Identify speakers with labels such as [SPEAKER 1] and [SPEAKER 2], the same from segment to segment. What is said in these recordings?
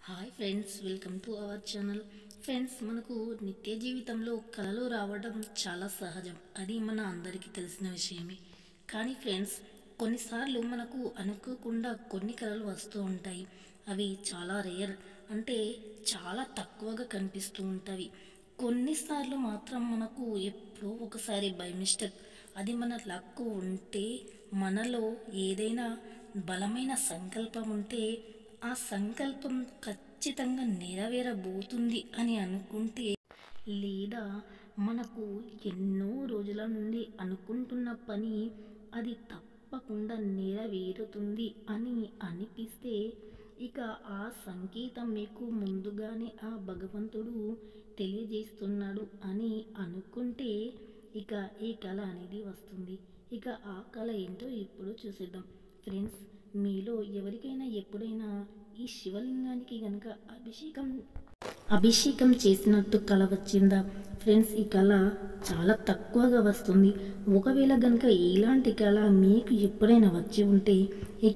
[SPEAKER 1] hi friends welcome to our channel friends మనకు నిత్య జీవితంలో కళలు రావడం చాలా సహజం అది మన అందరికీ తెలిసిన విషయమే కానీ ఫ్రెండ్స్ కొన్నిసార్లు మనకు అనుకోకుండా కొన్ని కళలు వస్తూ ఉంటాయి అవి చాలా రేర్ అంటే చాలా తక్కువగా కనిపిస్తూ ఉంటాయి కొన్నిసార్లు మాత్రం మనకు ఎప్పుడో ఒకసారి బై మిస్టేక్ అది మన లక్ ఉంటే మనలో ఏదైనా బలమైన సంకల్పం ఉంటే ఆ సంకల్పం ఖచ్చితంగా నెరవేరబోతుంది అని అనుకుంటే లేదా మనకు ఎన్నో రోజుల నుండి అనుకుంటున్న పని అది తప్పకుండా నెరవేరుతుంది అని అనిపిస్తే ఇక ఆ సంకేతం మీకు ముందుగానే ఆ భగవంతుడు తెలియజేస్తున్నాడు అని అనుకుంటే ఇక ఈ కళ అనేది వస్తుంది ఇక ఆ కళ ఏంటో ఇప్పుడు చూసేద్దాం ఫ్రెండ్స్ మీలో ఎవరికైనా ఎప్పుడైనా ఈ శివలింగానికి గనక అభిషేకం అభిషేకం చేసినట్టు కళ వచ్చిందా ఫ్రెండ్స్ ఈ కళ చాలా తక్కువగా వస్తుంది ఒకవేళ గనక ఇలాంటి కళ మీకు ఎప్పుడైనా వచ్చి ఉంటే ఇక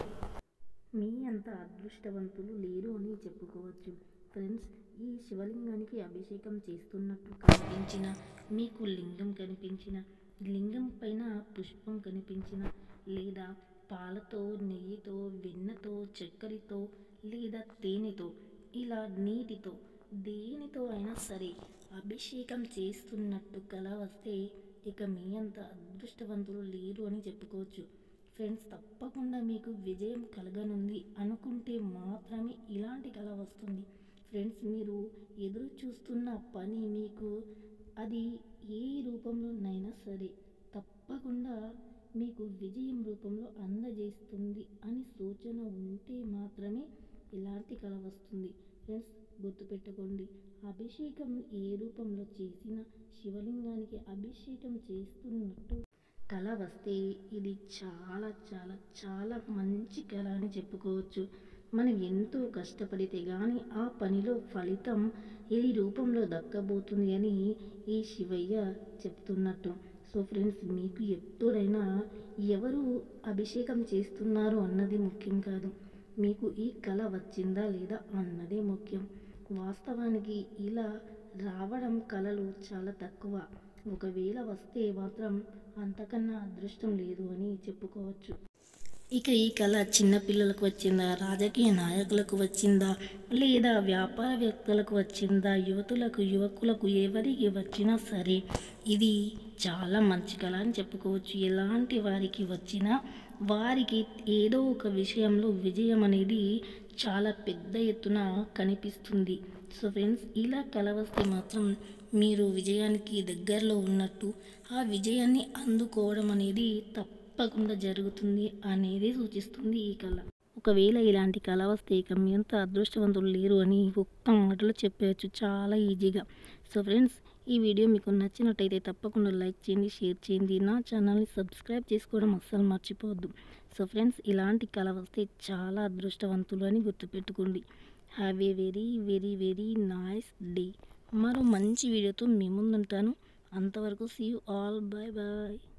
[SPEAKER 1] మీ అంత అదృష్టవంతులు లేరు అని చెప్పుకోవచ్చు ఫ్రెండ్స్ ఈ శివలింగానికి అభిషేకం చేస్తున్నట్టు కనిపించిన మీకు లింగం కనిపించిన లింగం పైన పుష్పం కనిపించిన లేదా పాలతో నెయ్యితో వెన్నతో చక్కెరతో లేదా తేనెతో ఇలా నీటితో దేనితో అయినా సరే అభిషేకం చేస్తున్నట్టు కళ వస్తే ఇక మీ అంత అదృష్టవంతులు లేరు అని చెప్పుకోవచ్చు ఫ్రెండ్స్ తప్పకుండా మీకు విజయం కలగనుంది అనుకుంటే మాత్రమే ఇలాంటి కళ వస్తుంది ఫ్రెండ్స్ మీరు ఎదురు చూస్తున్న పని మీకు అది ఏ రూపంలోనైనా సరే తప్పకుండా మీకు విజయం రూపంలో అందజేస్తుంది అని సూచన ఉంటే మాత్రమే ఇలాంటి కళ వస్తుంది ఫ్రెండ్స్ గుర్తుపెట్టుకోండి అభిషేకం ఏ రూపంలో చేసినా శివలింగానికి అభిషేకం చేస్తున్నట్టు కళ వస్తే ఇది చాలా చాలా చాలా మంచి కళ అని చెప్పుకోవచ్చు మనం ఎంతో కష్టపడితే కానీ ఆ పనిలో ఫలితం ఈ రూపంలో దక్కబోతుంది అని ఈ శివయ్య చెప్తున్నట్టు సో ఫ్రెండ్స్ మీకు ఎప్పుడైనా ఎవరు అభిషేకం చేస్తున్నారు అన్నది ముఖ్యం కాదు మీకు ఈ కళ వచ్చిందా లేదా అన్నదే ముఖ్యం వాస్తవానికి ఇలా రావడం కళలు చాలా తక్కువ ఒకవేళ వస్తే మాత్రం అంతకన్నా అదృష్టం లేదు అని చెప్పుకోవచ్చు ఇక ఈ కళ చిన్నపిల్లలకు వచ్చిందా రాజకీయ నాయకులకు వచ్చిందా లేదా వ్యాపారవేత్తలకు వచ్చిందా యువతులకు యువకులకు ఎవరికి వచ్చినా సరే ఇది చాలా మంచి కళ అని చెప్పుకోవచ్చు ఎలాంటి వారికి వచ్చినా వారికి ఏదో ఒక విషయంలో విజయం అనేది చాలా పెద్ద ఎత్తున కనిపిస్తుంది సో ఫ్రెండ్స్ ఇలా కల వస్తే మాత్రం మీరు విజయానికి దగ్గరలో ఉన్నట్టు ఆ విజయాన్ని అందుకోవడం అనేది తప్పకుండా జరుగుతుంది అనేది సూచిస్తుంది ఈ కళ ఒకవేళ ఇలాంటి కళ వస్తే ఇక మీ అంత అదృష్టవంతులు లేరు అని ఒక్క మాటలో చెప్పవచ్చు చాలా ఈజీగా సో ఫ్రెండ్స్ ఈ వీడియో మీకు నచ్చినట్టయితే తప్పకుండా లైక్ చేయండి షేర్ చేయండి నా ఛానల్ని సబ్స్క్రైబ్ చేసుకోవడం అస్సలు మర్చిపోవద్దు సో ఫ్రెండ్స్ ఇలాంటి కళ వస్తే చాలా అదృష్టవంతులు అని గుర్తుపెట్టుకోండి have a very very very nice day మరో మంచి వీడియోతో మీ ముందుంటాను అంతవరకు see you all bye bye